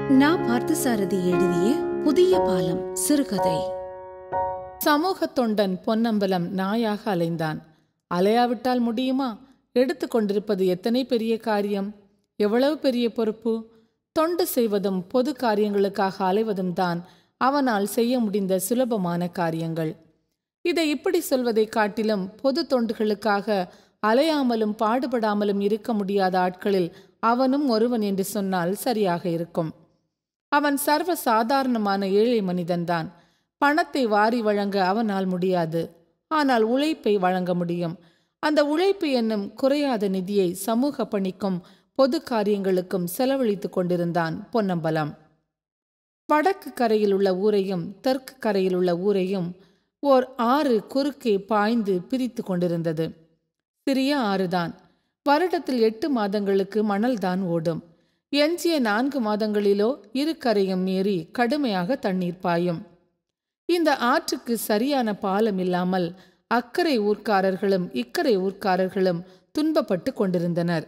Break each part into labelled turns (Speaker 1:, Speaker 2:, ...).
Speaker 1: நா பார்த்தசாரதி எழுதிய புதிய பாலம் சிறுகதை
Speaker 2: சமூக தொண்டன் பொன்னம்பலம் நாயாக அலைந்தான் அலையாவிட்டால் முடியுமா எடுத்து கொண்டிருப்பது எத்தனை பெரிய காரியம் எவ்வளவு பெரிய பொறுப்பு தொண்டு செய்வதும் பொது காரியங்களுக்காக அலைவதும் தான் அவனால் செய்ய முடிந்த சுலபமான காரியங்கள் இதை இப்படி சொல்வதை காட்டிலும் பொது தொண்டுகளுக்காக அலையாமலும் பாடுபடாமலும் இருக்க முடியாத ஆட்களில் அவனும் ஒருவன் என்று சொன்னால் சரியாக இருக்கும் அவன் சர்வ சாதாரணமான ஏழை மனிதன்தான் பணத்தை வாரி வழங்க அவனால் முடியாது ஆனால் உழைப்பை வழங்க முடியும் அந்த உழைப்பு என்னும் குறையாத நிதியை சமூக பணிக்கும் பொது காரியங்களுக்கும் செலவழித்துக் கொண்டிருந்தான் பொன்னம்பலம் வடக்கு கரையில் உள்ள ஊரையும் தெற்கு கரையில் உள்ள ஊரையும் ஓர் ஆறு குறுக்கே பாய்ந்து பிரித்து கொண்டிருந்தது சிறிய ஆறுதான் வருடத்தில் எட்டு மாதங்களுக்கு மணல்தான் ஓடும் எஞ்சிய நான்கு மாதங்களிலோ இரு கரையும் மீறி கடுமையாக தண்ணீர் பாயும் இந்த ஆற்றுக்கு சரியான பாலம் இல்லாமல் அக்கறை ஊர்க்காரர்களும் இக்கரை ஊர்க்காரர்களும் துன்பப்பட்டு கொண்டிருந்தனர்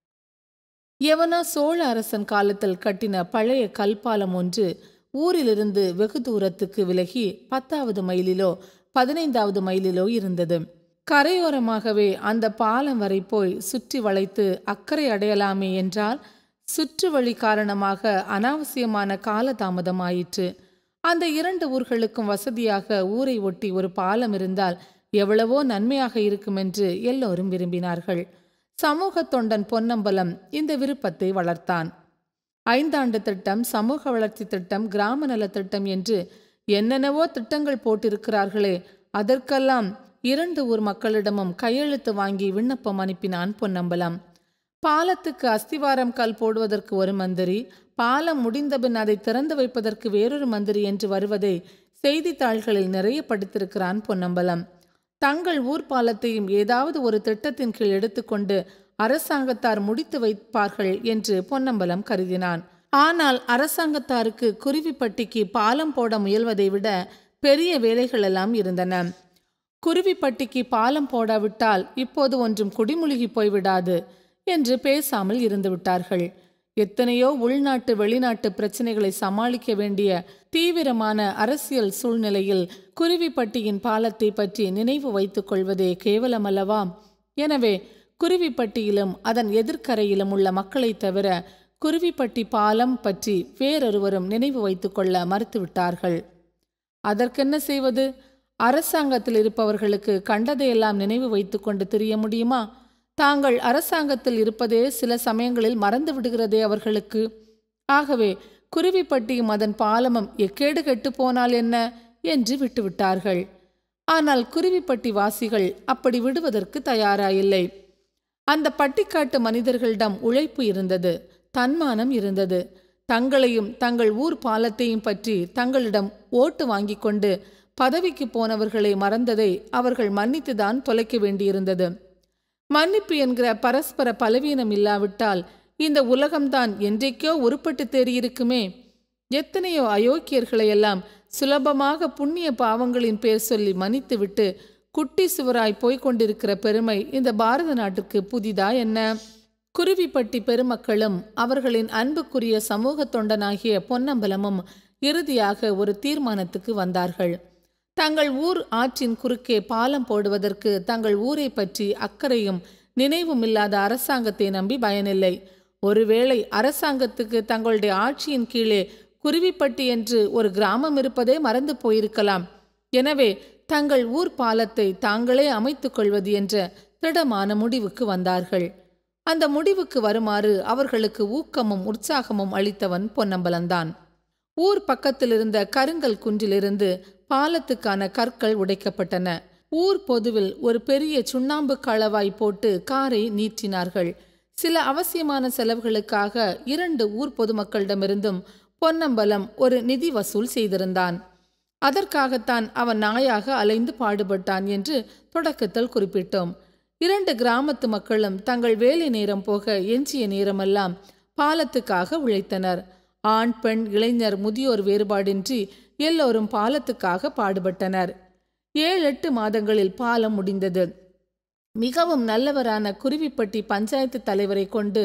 Speaker 2: எவனோ சோழ அரசன் காலத்தில் கட்டின பழைய கல்பாலம் ஒன்று ஊரிலிருந்து வெகு தூரத்துக்கு விலகி பத்தாவது மைலிலோ பதினைந்தாவது மைலிலோ இருந்தது கரையோரமாகவே அந்த பாலம் வரை போய் சுற்றி வளைத்து அக்கறை அடையலாமே என்றால் சுற்று வழி காரணமாக அனாவசியமான காலதாமதம் ஆயிற்று அந்த இரண்டு ஊர்களுக்கும் வசதியாக ஊரை ஒட்டி ஒரு பாலம் இருந்தால் எவ்வளவோ நன்மையாக இருக்கும் என்று எல்லோரும் விரும்பினார்கள் சமூக தொண்டன் பொன்னம்பலம் இந்த விருப்பத்தை வளர்த்தான் ஐந்தாண்டு திட்டம் சமூக வளர்ச்சி திட்டம் கிராம நல திட்டம் என்று என்னென்னவோ திட்டங்கள் போட்டிருக்கிறார்களே அதற்கெல்லாம் இரண்டு ஊர் மக்களிடமும் கையெழுத்து வாங்கி விண்ணப்பம் அனுப்பினான் பொன்னம்பலம் பாலத்துக்கு அஸ்திவாரம் கல் போடுவதற்கு ஒரு மந்திரி பாலம் முடிந்தபின் அதை திறந்து வைப்பதற்கு வேறொரு மந்திரி என்று வருவதை செய்தித்தாள்களில் நிறைய படித்திருக்கிறான் பொன்னம்பலம் தங்கள் ஊர் பாலத்தையும் ஏதாவது ஒரு திட்டத்தின் கீழ் எடுத்துக்கொண்டு அரசாங்கத்தார் முடித்து வைப்பார்கள் என்று பொன்னம்பலம் கருதினான் ஆனால் அரசாங்கத்தாருக்கு குருவிப்பட்டிக்கு பாலம் போட முயல்வதை விட பெரிய வேலைகள் எல்லாம் இருந்தன குருவிப்பட்டிக்கு பாலம் போடாவிட்டால் இப்போது ஒன்றும் குடிமுழுகி போய்விடாது என்று பேசாமல் இருந்து விட்டார்கள் எத்தனையோ உள்நாட்டு வெளிநாட்டு பிரச்சனைகளை சமாளிக்க வேண்டிய தீவிரமான அரசியல் சூழ்நிலையில் குருவிப்பட்டியின் பாலத்தை பற்றி நினைவு வைத்துக் கொள்வதே கேவலமல்லவா எனவே குருவிப்பட்டியிலும் அதன் எதிர்க்கரையிலும் உள்ள மக்களைத் தவிர குருவிப்பட்டி பாலம் பற்றி வேறொருவரும் நினைவு வைத்துக் கொள்ள மறுத்துவிட்டார்கள் அதற்கென்ன செய்வது அரசாங்கத்தில் இருப்பவர்களுக்கு கண்டதையெல்லாம் நினைவு வைத்துக்கொண்டு தெரிய முடியுமா தாங்கள் அரசாங்கத்தில் இருப்பதே சில சமயங்களில் மறந்து விடுகிறதே அவர்களுக்கு ஆகவே குருவிப்பட்டியும் அதன் பாலமும் எக்கேடு கெட்டு போனால் என்ன என்று விட்டுவிட்டார்கள் ஆனால் குருவிப்பட்டி வாசிகள் அப்படி விடுவதற்கு தயாராயில்லை அந்த பட்டிக்காட்டு மனிதர்களிடம் உழைப்பு இருந்தது தன்மானம் இருந்தது தங்களையும் தங்கள் ஊர் பாலத்தையும் பற்றி தங்களிடம் ஓட்டு வாங்கி கொண்டு பதவிக்கு போனவர்களை மறந்ததை அவர்கள் மன்னித்துதான் தொலைக்க வேண்டியிருந்தது மன்னிப்பு என்கிற பரஸ்பர பலவீனம் இல்லாவிட்டால் இந்த உலகம்தான் என்றைக்கோ உருப்பட்டு தேறியிருக்குமே எத்தனையோ அயோக்கியர்களையெல்லாம் சுலபமாக புண்ணிய பாவங்களின் பேர் சொல்லி மன்னித்துவிட்டு குட்டி சுவராய் போய்க் கொண்டிருக்கிற பெருமை இந்த பாரத நாட்டுக்கு புதிதா என்ன குருவிப்பட்டி பெருமக்களும் அவர்களின் அன்புக்குரிய சமூக தொண்டனாகிய பொன்னம்பலமும் இறுதியாக ஒரு தீர்மானத்துக்கு வந்தார்கள் தங்கள் ஊர் ஆற்றின் குறுக்கே பாலம் போடுவதற்கு தங்கள் ஊரை பற்றி அக்கறையும் நினைவும் இல்லாத அரசாங்கத்தை நம்பி பயனில்லை ஒருவேளை அரசாங்கத்துக்கு தங்களுடைய ஆட்சியின் கீழே குருவிப்பட்டி என்று ஒரு கிராமம் இருப்பதே மறந்து போயிருக்கலாம் எனவே தங்கள் ஊர் பாலத்தை தாங்களே அமைத்துக் கொள்வது என்ற திடமான முடிவுக்கு வந்தார்கள் அந்த முடிவுக்கு வருமாறு அவர்களுக்கு ஊக்கமும் உற்சாகமும் அளித்தவன் பொன்னம்பலந்தான் ஊர் பக்கத்தில் இருந்த கருங்கல் குன்றிலிருந்து பாலத்துக்கான கற்கள் உடைக்கப்பட்டன ஊர் பொதுவில் ஒரு பெரிய சுண்ணாம்பு களவாய் போட்டு காரை நீட்டினார்கள் சில அவசியமான செலவுகளுக்காக இரண்டு ஊர் பொதுமக்களிடமிருந்தும் பொன்னம்பலம் ஒரு நிதி வசூல் செய்திருந்தான் அதற்காகத்தான் அவன் நாயாக அலைந்து பாடுபட்டான் என்று தொடக்கத்தில் குறிப்பிட்டோம் இரண்டு கிராமத்து மக்களும் தங்கள் வேலை நேரம் போக எஞ்சிய நேரமெல்லாம் பாலத்துக்காக உழைத்தனர் ஆண் பெண் இளைஞர் முதியோர் வேறுபாடின்றி எல்லோரும் பாலத்துக்காக பாடுபட்டனர் ஏழு எட்டு மாதங்களில் பாலம் முடிந்தது மிகவும் நல்லவரான குருவிப்பட்டி பஞ்சாயத்து தலைவரை கொண்டு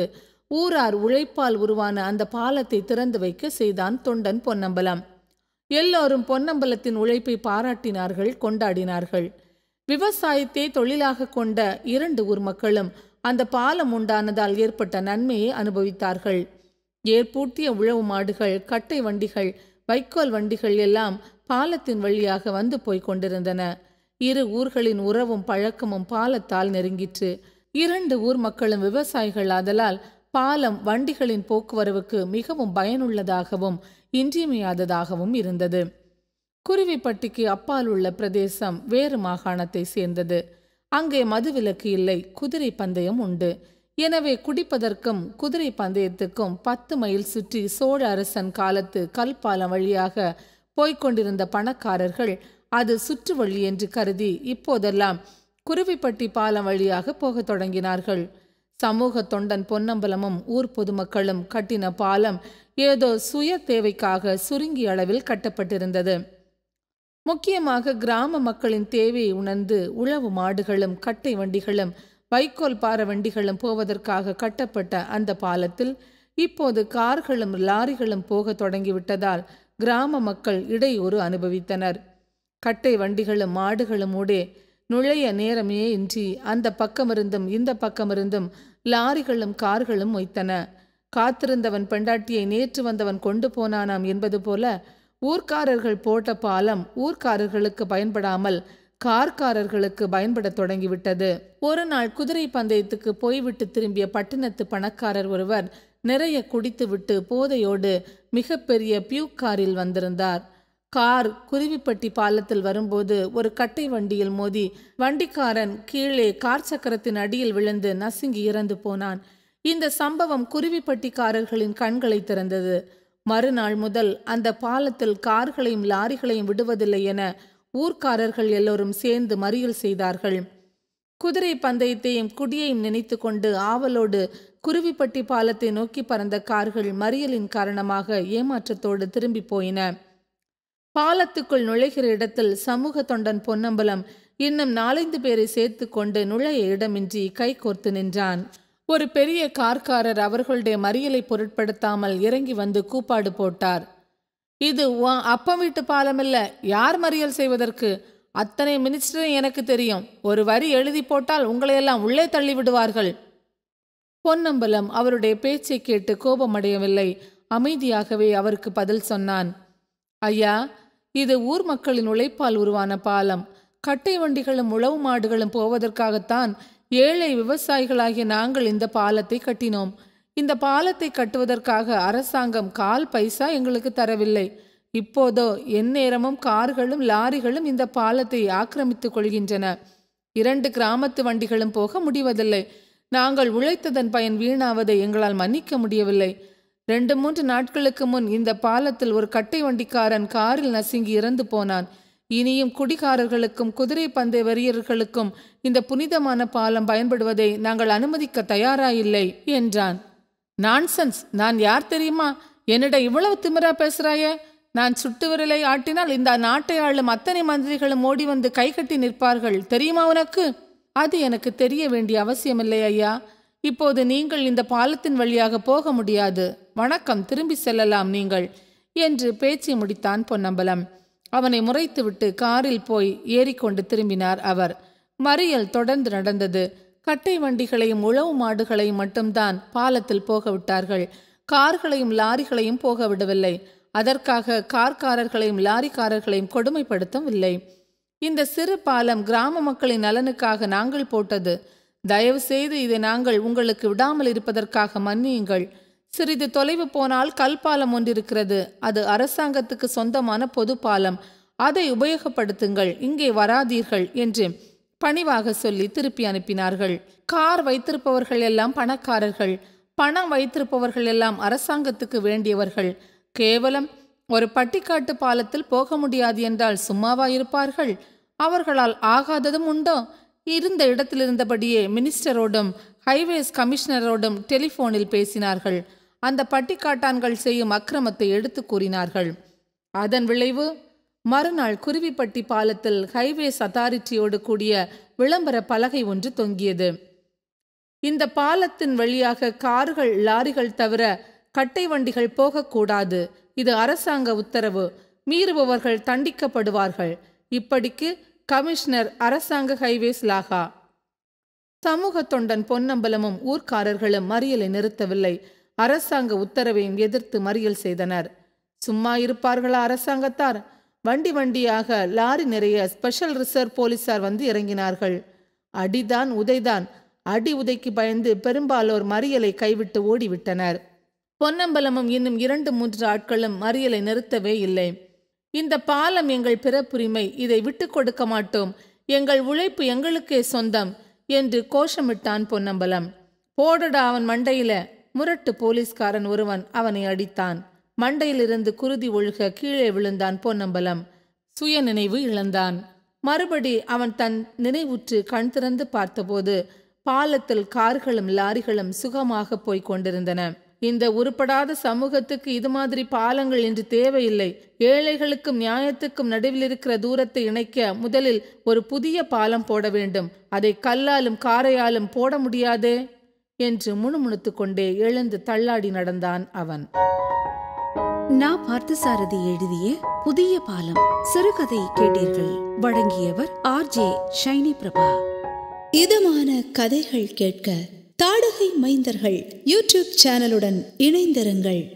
Speaker 2: ஊரார் உழைப்பால் உருவான அந்த பாலத்தை திறந்து வைக்க செய்தான் தொண்டன் பொன்னம்பலம் எல்லோரும் பொன்னம்பலத்தின் உழைப்பை பாராட்டினார்கள் கொண்டாடினார்கள் விவசாயத்தை தொழிலாக கொண்ட இரண்டு ஊர் மக்களும் அந்த பாலம் உண்டானதால் ஏற்பட்ட நன்மையை அனுபவித்தார்கள் ஏற்பூட்டிய உழவு மாடுகள் கட்டை வண்டிகள் வைக்கோல் வண்டிகள் எல்லாம் பாலத்தின் வழியாக வந்து போய்க் கொண்டிருந்தன இரு ஊர்களின் உறவும் பழக்கமும் பாலத்தால் நெருங்கிற்று இரண்டு ஊர் மக்களும் விவசாயிகள் ஆதலால் பாலம் வண்டிகளின் போக்குவரவுக்கு மிகவும் பயனுள்ளதாகவும் இன்றியமையாததாகவும் இருந்தது குருவிப்பட்டிக்கு அப்பால் உள்ள பிரதேசம் வேறு மாகாணத்தை சேர்ந்தது அங்கே மதுவிலக்கு இல்லை குதிரை பந்தயம் உண்டு எனவே குடிப்பதற்கும் குதிரை பந்தயத்துக்கும் பத்து மைல் சுற்றி சோழ அரசன் காலத்து கல்பாலம் வழியாக போய்க் கொண்டிருந்த பணக்காரர்கள் அது சுற்று வழி என்று கருதி இப்போதெல்லாம் குருவிப்பட்டி பாலம் வழியாக போகத் தொடங்கினார்கள் சமூக தொண்டன் பொன்னம்பலமும் ஊர் பொதுமக்களும் கட்டின பாலம் ஏதோ சுய தேவைக்காக சுருங்கிய அளவில் கட்டப்பட்டிருந்தது முக்கியமாக கிராம மக்களின் தேவையை உணர்ந்து உழவு மாடுகளும் கட்டை வண்டிகளும் வைக்கோல் பார வண்டிகளும் போவதற்காக கட்டப்பட்ட அந்த பாலத்தில் இப்போது கார்களும் லாரிகளும் போக தொடங்கிவிட்டதால் கிராம மக்கள் இடையூறு அனுபவித்தனர் கட்டை வண்டிகளும் மாடுகளும் ஊடே நுழைய நேரமே இன்றி அந்த பக்கமிருந்தும் இந்த பக்கமிருந்தும் லாரிகளும் கார்களும் மொய்த்தன காத்திருந்தவன் பெண்டாட்டியை நேற்று வந்தவன் கொண்டு போனானாம் என்பது போல ஊர்க்காரர்கள் போட்ட பாலம் ஊர்க்காரர்களுக்கு பயன்படாமல் கார்காரர்களுக்கு பயன்படத் தொடங்கிவிட்டது ஒரு நாள் குதிரை பந்தயத்துக்கு போய்விட்டு திரும்பிய பட்டினத்து பணக்காரர் ஒருவர் நிறைய குடித்துவிட்டு போதையோடு மிகப்பெரிய பியூக் காரில் வந்திருந்தார் கார் குருவிப்பட்டி பாலத்தில் வரும்போது ஒரு கட்டை வண்டியில் மோதி வண்டிக்காரன் கீழே கார் சக்கரத்தின் அடியில் விழுந்து நசுங்கி இறந்து போனான் இந்த சம்பவம் குருவிப்பட்டிக்காரர்களின் கண்களை திறந்தது மறுநாள் முதல் அந்த பாலத்தில் கார்களையும் லாரிகளையும் விடுவதில்லை என ஊர்க்காரர்கள் எல்லோரும் சேர்ந்து மறியல் செய்தார்கள் குதிரை பந்தயத்தையும் குடியையும் நினைத்து கொண்டு ஆவலோடு குருவிப்பட்டி பாலத்தை நோக்கி பறந்த கார்கள் மறியலின் காரணமாக ஏமாற்றத்தோடு திரும்பி போயின பாலத்துக்குள் நுழைகிற இடத்தில் சமூக தொண்டன் பொன்னம்பலம் இன்னும் நாலைந்து பேரை சேர்த்து கொண்டு நுழைய இடமின்றி கை கோர்த்து நின்றான் ஒரு பெரிய கார்காரர் அவர்களுடைய மறியலை பொருட்படுத்தாமல் இறங்கி வந்து கூப்பாடு போட்டார் இது உன் அப்பம் வீட்டு பாலம் இல்ல யார் மறியல் செய்வதற்கு அத்தனை மினிஸ்டரும் எனக்கு தெரியும் ஒரு வரி எழுதி போட்டால் உங்களையெல்லாம் உள்ளே தள்ளி விடுவார்கள் பொன்னம்பலம் அவருடைய பேச்சை கேட்டு கோபமடையவில்லை அமைதியாகவே அவருக்கு பதில் சொன்னான் ஐயா இது ஊர் மக்களின் உழைப்பால் உருவான பாலம் கட்டை வண்டிகளும் உழவு மாடுகளும் போவதற்காகத்தான் ஏழை விவசாயிகளாகிய நாங்கள் இந்த பாலத்தை கட்டினோம் இந்த பாலத்தை கட்டுவதற்காக அரசாங்கம் கால் பைசா எங்களுக்கு தரவில்லை இப்போதோ எந்நேரமும் கார்களும் லாரிகளும் இந்த பாலத்தை ஆக்கிரமித்துக் கொள்கின்றன இரண்டு கிராமத்து வண்டிகளும் போக முடிவதில்லை நாங்கள் உழைத்ததன் பயன் வீணாவதை எங்களால் மன்னிக்க முடியவில்லை ரெண்டு மூன்று நாட்களுக்கு முன் இந்த பாலத்தில் ஒரு கட்டை வண்டிக்காரன் காரில் நசுங்கி இறந்து போனான் இனியும் குடிகாரர்களுக்கும் குதிரை பந்தய வெறியர்களுக்கும் இந்த புனிதமான பாலம் பயன்படுவதை நாங்கள் அனுமதிக்க தயாராயில்லை என்றான் நான்சென்ஸ் நான் யார் தெரியுமா என்னிடம் இவ்வளவு திமிரா பேசுறாயே நான் சுட்டு விரலை ஆட்டினால் இந்த நாட்டை ஆளும் அத்தனை மந்திரிகளும் ஓடி வந்து கை கட்டி நிற்பார்கள் தெரியுமா உனக்கு அது எனக்கு தெரிய வேண்டிய அவசியமில்லை ஐயா இப்போது நீங்கள் இந்த பாலத்தின் வழியாக போக முடியாது வணக்கம் திரும்பி செல்லலாம் நீங்கள் என்று பேச்சை முடித்தான் பொன்னம்பலம் அவனை முறைத்துவிட்டு காரில் போய் ஏறிக்கொண்டு திரும்பினார் அவர் மறியல் தொடர்ந்து நடந்தது கட்டை வண்டிகளையும் உழவு மாடுகளையும் மட்டும்தான் பாலத்தில் போக விட்டார்கள் கார்களையும் லாரிகளையும் போக விடவில்லை அதற்காக கார்காரர்களையும் லாரிக்காரர்களையும் கொடுமைப்படுத்தவில்லை இந்த சிறு பாலம் கிராம மக்களின் நலனுக்காக நாங்கள் போட்டது தயவு செய்து இதை நாங்கள் உங்களுக்கு விடாமல் இருப்பதற்காக மன்னியுங்கள் சிறிது தொலைவு போனால் கல்பாலம் ஒன்றிருக்கிறது அது அரசாங்கத்துக்கு சொந்தமான பொது பாலம் அதை உபயோகப்படுத்துங்கள் இங்கே வராதீர்கள் என்று பணிவாக சொல்லி திருப்பி அனுப்பினார்கள் கார் வைத்திருப்பவர்கள் எல்லாம் பணக்காரர்கள் பணம் வைத்திருப்பவர்கள் எல்லாம் அரசாங்கத்துக்கு வேண்டியவர்கள் கேவலம் ஒரு பட்டிக்காட்டு பாலத்தில் போக முடியாது என்றால் சும்மாவா இருப்பார்கள் அவர்களால் ஆகாததும் உண்டோ இருந்த இடத்திலிருந்தபடியே மினிஸ்டரோடும் ஹைவேஸ் கமிஷனரோடும் டெலிஃபோனில் பேசினார்கள் அந்த பட்டிக்காட்டான்கள் செய்யும் அக்கிரமத்தை எடுத்து கூறினார்கள் அதன் விளைவு மறுநாள் குருவிப்பட்டி பாலத்தில் ஹைவேஸ் அத்தாரிட்டியோடு கூடிய விளம்பர பலகை ஒன்று தொங்கியது இந்த பாலத்தின் வழியாக கார்கள் லாரிகள் தவிர கட்டை வண்டிகள் போகக்கூடாது இது அரசாங்க உத்தரவு மீறுபவர்கள் தண்டிக்கப்படுவார்கள் இப்படிக்கு கமிஷனர் அரசாங்க ஹைவேஸ் லாகா சமூக தொண்டன் பொன்னம்பலமும் ஊர்க்காரர்களும் மறியலை நிறுத்தவில்லை அரசாங்க உத்தரவையும் எதிர்த்து மறியல் செய்தனர் சும்மா இருப்பார்களா அரசாங்கத்தார் வண்டி வண்டியாக லாரி நிறைய ஸ்பெஷல் ரிசர்வ் போலீசார் வந்து இறங்கினார்கள் அடிதான் உதைதான் அடி உதைக்கு பயந்து பெரும்பாலோர் மறியலை கைவிட்டு ஓடிவிட்டனர் பொன்னம்பலமும் இன்னும் இரண்டு மூன்று ஆட்களும் மறியலை நிறுத்தவே இல்லை இந்த பாலம் எங்கள் பிறப்புரிமை இதை விட்டு கொடுக்க மாட்டோம் எங்கள் உழைப்பு எங்களுக்கே சொந்தம் என்று கோஷமிட்டான் பொன்னம்பலம் போடடா அவன் மண்டையில முரட்டு போலீஸ்காரன் ஒருவன் அவனை அடித்தான் மண்டையிலிருந்து குருதி ஒழுக கீழே விழுந்தான் பொன்னம்பலம் சுய நினைவு இழந்தான் மறுபடி அவன் தன் நினைவுற்று கண் திறந்து பார்த்தபோது பாலத்தில் கார்களும் லாரிகளும் சுகமாக போய்க் கொண்டிருந்தன இந்த உருப்படாத சமூகத்துக்கு இது மாதிரி பாலங்கள் இன்று தேவையில்லை ஏழைகளுக்கும் நியாயத்துக்கும் நடுவில் இருக்கிற தூரத்தை இணைக்க முதலில் ஒரு புதிய பாலம் போட வேண்டும் அதை கல்லாலும் காரையாலும் போட முடியாதே என்று முணுமுணுத்துக் கொண்டே எழுந்து தள்ளாடி நடந்தான் அவன்
Speaker 1: நா பார்த்தசாரதி எழுதிய புதிய பாலம் சிறுகதை கேட்டீர்கள் வழங்கியவர் ஆர் ஜே ஷைனி பிரபா
Speaker 3: இதமான கதைகள் கேட்க தாடகை மைந்தர்கள் யூடியூப் சேனலுடன் இணைந்திருங்கள்